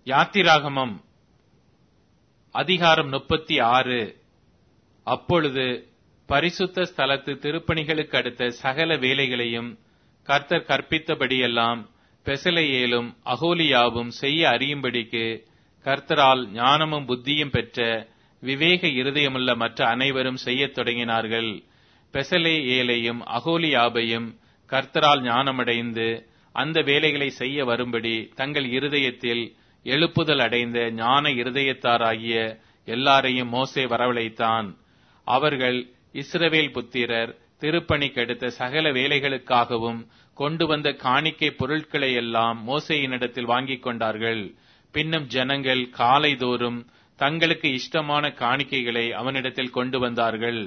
யாத்திராகமம் அதிகாரம் முப்பத்தி ஆறு அப்பொழுது பரிசுத்த ஸ்தலத்து திருப்பணிகளுக்கு அடுத்த சகல வேலைகளையும் கர்த்தர் கற்பித்தபடியெல்லாம் பெசலையேலும் அகோலியாவும் செய்ய அறியும்படிக்கு கர்த்தரால் ஞானமும் புத்தியும் பெற்ற விவேக இருதயமுள்ள மற்ற அனைவரும் செய்யத் தொடங்கினார்கள் பெசலே ஏலையும் அகோலியாபையும் கர்த்தரால் ஞானமடைந்து அந்த வேலைகளை செய்ய வரும்படி தங்கள் இருதயத்தில் எழுப்புதல் அடைந்த ஞான இருதயத்தாராகிய எல்லாரையும் மோசே வரவழைத்தான் அவர்கள் இஸ்ரவேல் புத்திரர் திருப்பணிக்கெடுத்த சகல வேலைகளுக்காகவும் கொண்டு வந்த காணிக்கை பொருட்களை எல்லாம் மோசையினிடத்தில் வாங்கிக் கொண்டார்கள் பின்னும் ஜனங்கள் காலைதோறும் தங்களுக்கு இஷ்டமான காணிக்கைகளை அவனிடத்தில் கொண்டு வந்தார்கள்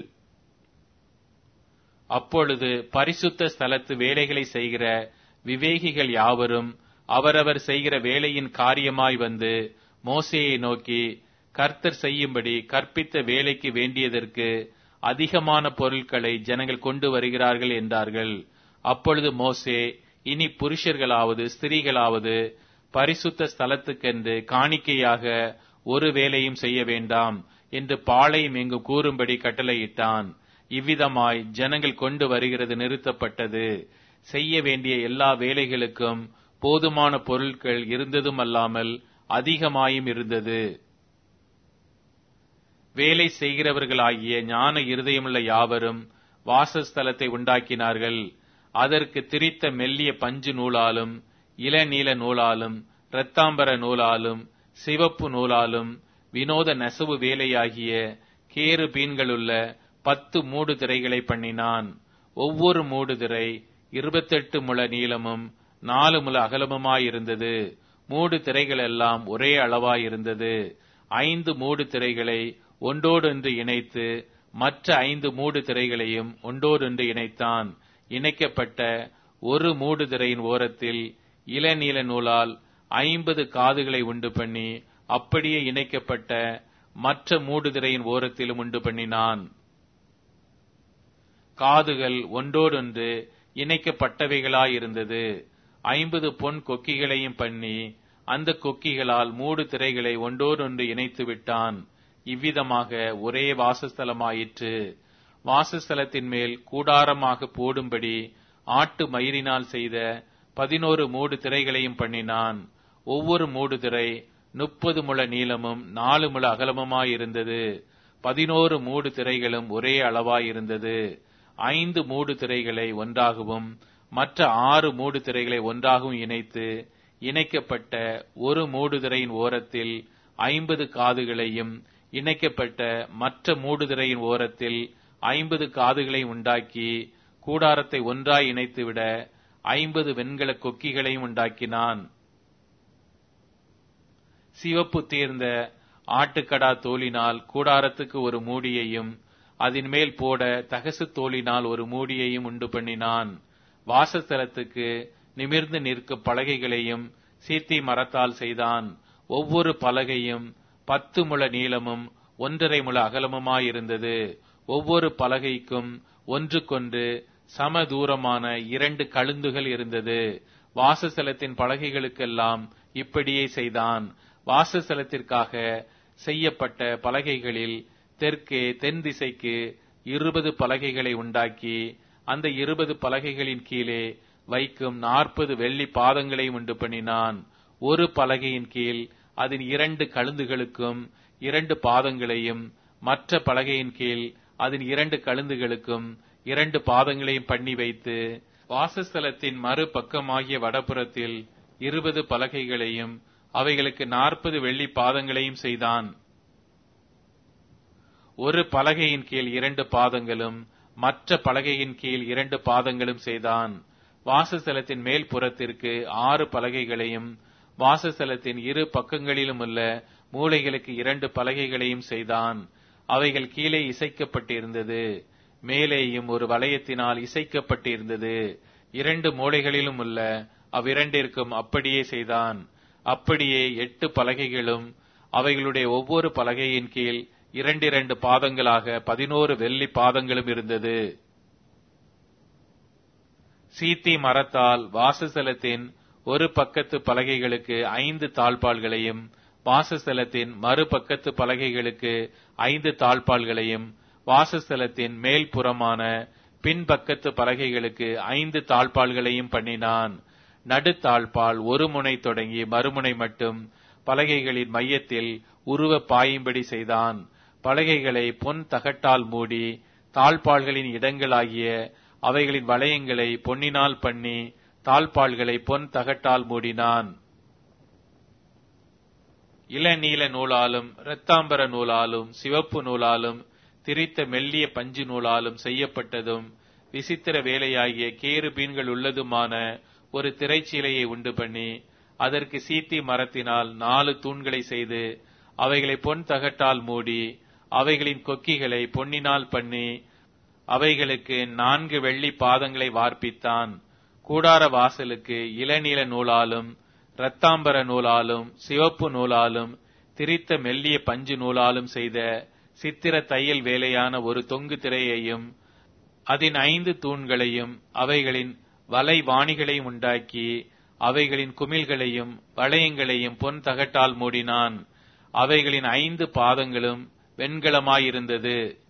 அப்பொழுது பரிசுத்த ஸ்தலத்து வேலைகளை செய்கிற விவேகிகள் யாவரும் அவரவர் செய்கிற வேலையின் காரியமாய் வந்து மோசேயை நோக்கி கர்த்தர் செய்யும்படி கற்பித்த வேலைக்கு வேண்டியதற்கு அதிகமான பொருட்களை ஜனங்கள் கொண்டு வருகிறார்கள் என்றார்கள் அப்பொழுது மோசே இனி புருஷர்களாவது ஸ்திரீகளாவது பரிசுத்த ஸ்தலத்துக்கென்று காணிக்கையாக ஒரு வேலையும் செய்ய வேண்டாம் என்று பாளையம் எங்கு கூறும்படி கட்டளையிட்டான் இவ்விதமாய் ஜனங்கள் கொண்டு வருகிறது நிறுத்தப்பட்டது செய்ய வேண்டிய எல்லா வேலைகளுக்கும் போதுமான பொருட்கள் இருந்ததும் அல்லாமல் அதிகமாயும் இருந்தது வேலை செய்கிறவர்களாகிய ஞான இருதயமுள்ள யாவரும் வாசஸ்தலத்தை உண்டாக்கினார்கள் அதற்கு திரித்த மெல்லிய பஞ்சு நூலாலும் இளநீல நூலாலும் இரத்தாம்பர நூலாலும் சிவப்பு நூலாலும் வினோத நெசவு வேலையாகிய கேரு பீன்களுள்ள பத்து மூடு திரைகளை பண்ணினான் ஒவ்வொரு மூடு திரை இருபத்தெட்டு முழ நீளமும் நாலு முழ அகலமுமாயிருந்தது மூடு திரைகள் எல்லாம் ஒரே அளவாயிருந்தது ஐந்து மூடு திரைகளை ஒன்றோடொன்று இணைத்து மற்ற ஐந்து மூடு திரைகளையும் ஒன்றோடொன்று இணைத்தான் இணைக்கப்பட்ட ஒரு மூடு திரையின் ஓரத்தில் இளநீல நூலால் ஐம்பது காதுகளை உண்டு பண்ணி அப்படியே இணைக்கப்பட்ட மற்ற மூடுதிரையின் ஓரத்திலும் உண்டு பண்ணினான் காதுகள் ஒன்றோடொன்று இணைக்கப்பட்டவைகளாயிருந்தது ஐம்பது பொன் கொக்கிகளையும் பண்ணி அந்த கொக்கிகளால் மூடு திரைகளை ஒன்றோடொன்று இணைத்து விட்டான் இவ்விதமாக ஒரே வாசஸ்தலமாயிற்று வாசஸ்தலத்தின் மேல் கூடாரமாக போடும்படி ஆட்டு மயிரினால் செய்த பதினோரு மூடு திரைகளையும் பண்ணினான் ஒவ்வொரு மூடு திரை முப்பது முழ நீளமும் நாலு முழ அகலமுமாயிருந்தது பதினோரு மூடு திரைகளும் ஒரே அளவாயிருந்தது ஐந்து மூடு திரைகளை ஒன்றாகவும் மற்ற ஆறு மூடு திரைகளை ஒன்றாகவும் இணைத்து இணைக்கப்பட்ட ஒரு மூடுதிரையின் ஓரத்தில் ஐம்பது காதுகளையும் இணைக்கப்பட்ட மற்ற மூடுதிரையின் ஓரத்தில் ஐம்பது காதுகளையும் உண்டாக்கி கூடாரத்தை ஒன்றாய் இணைத்துவிட ஐம்பது வெண்கல கொக்கிகளையும் உண்டாக்கினான் சிவப்பு தீர்ந்த ஆட்டுக்கடா தோலினால் கூடாரத்துக்கு ஒரு மூடியையும் அதன் மேல் போட தகசு தோலினால் ஒரு மூடியையும் உண்டு பண்ணினான் வாசஸ்தலத்துக்கு நிமிர்ந்து நிற்கும் பலகைகளையும் சீத்தி மரத்தால் செய்தான் ஒவ்வொரு பலகையும் பத்து முழ நீளமும் ஒன்றரை முழ அகலமுமாயிருந்தது ஒவ்வொரு பலகைக்கும் ஒன்றுக்கொன்று சம தூரமான இரண்டு கழுந்துகள் இருந்தது வாசஸ்தலத்தின் பலகைகளுக்கெல்லாம் இப்படியே செய்தான் வாசஸ்தலத்திற்காக செய்யப்பட்ட பலகைகளில் தெற்கே தென் திசைக்கு இருபது பலகைகளை உண்டாக்கி அந்த இருபது பலகைகளின் கீழே வைக்கும் நாற்பது வெள்ளி பாதங்களை உண்டு பண்ணினான் ஒரு பலகையின் கீழ் அதன் இரண்டு கழுந்துகளுக்கும் இரண்டு பாதங்களையும் மற்ற பலகையின் கீழ் அதன் இரண்டு கழுந்துகளுக்கும் இரண்டு பாதங்களையும் பண்ணி வைத்து வாசஸ்தலத்தின் மறுபக்கமாகிய வடபுறத்தில் இருபது பலகைகளையும் அவைகளுக்கு நாற்பது வெள்ளி பாதங்களையும் செய்தான் ஒரு பலகையின் கீழ் இரண்டு பாதங்களும் மற்ற பலகையின் கீழ் இரண்டு பாதங்களும் செய்தான் வாசஸ்தலத்தின் மேல் புறத்திற்கு ஆறு பலகைகளையும் வாசஸ்தலத்தின் இரு பக்கங்களிலும் உள்ள மூளைகளுக்கு இரண்டு பலகைகளையும் செய்தான் அவைகள் கீழே இசைக்கப்பட்டிருந்தது மேலேயும் ஒரு வளையத்தினால் இசைக்கப்பட்டிருந்தது இரண்டு மூளைகளிலும் உள்ள அவ்விரண்டிற்கும் அப்படியே செய்தான் அப்படியே எட்டு பலகைகளும் அவைகளுடைய ஒவ்வொரு பலகையின் கீழ் இரண்டிரண்டு பாதங்களாக பதினோரு வெள்ளி பாதங்களும் இருந்தது சீத்தி மரத்தால் வாசஸ்தலத்தின் ஒரு பக்கத்து பலகைகளுக்கு ஐந்து தாழ்பாள்களையும் வாசஸ்தலத்தின் மறுபக்கத்து பலகைகளுக்கு ஐந்து தாழ்பாள்களையும் வாசஸ்தலத்தின் மேல்புறமான பின்பக்கத்து பலகைகளுக்கு ஐந்து தாழ்பாள்களையும் பண்ணினான் நடுத்தாழ்பால் ஒரு முனை தொடங்கி மறுமுனை மட்டும் பலகைகளின் மையத்தில் உருவ பாயும்படி செய்தான் பலகைகளை பொன் தகட்டால் மூடி தாழ்பாள்களின் இடங்களாகிய அவைகளின் வளையங்களை பொன்னினால் பண்ணி தாழ்பாள்களை பொன் தகட்டால் மூடினான் இளநீல நூலாலும் இரத்தாம்பர நூலாலும் சிவப்பு நூலாலும் திரித்த மெல்லிய பஞ்சு நூலாலும் செய்யப்பட்டதும் விசித்திர வேலையாகிய கேரு பீன்கள் உள்ளதுமான ஒரு திரைச்சீலையை உண்டு பண்ணி அதற்கு சீத்தி மரத்தினால் நாலு தூண்களை செய்து அவைகளை பொன் தகட்டால் மூடி அவைகளின் கொக்கிகளை பொன்னினால் பண்ணி அவைகளுக்கு நான்கு வெள்ளி பாதங்களை வார்ப்பித்தான் கூடார வாசலுக்கு இளநீல நூலாலும் இரத்தாம்பர நூலாலும் சிவப்பு நூலாலும் திரித்த மெல்லிய பஞ்சு நூலாலும் செய்த சித்திர தையல் வேலையான ஒரு தொங்கு திரையையும் அதன் ஐந்து தூண்களையும் அவைகளின் வலை வாணிகளையும் உண்டாக்கி அவைகளின் குமிழ்களையும் வளையங்களையும் பொன் தகட்டால் மூடினான் அவைகளின் ஐந்து பாதங்களும் வெண்கலமாயிருந்தது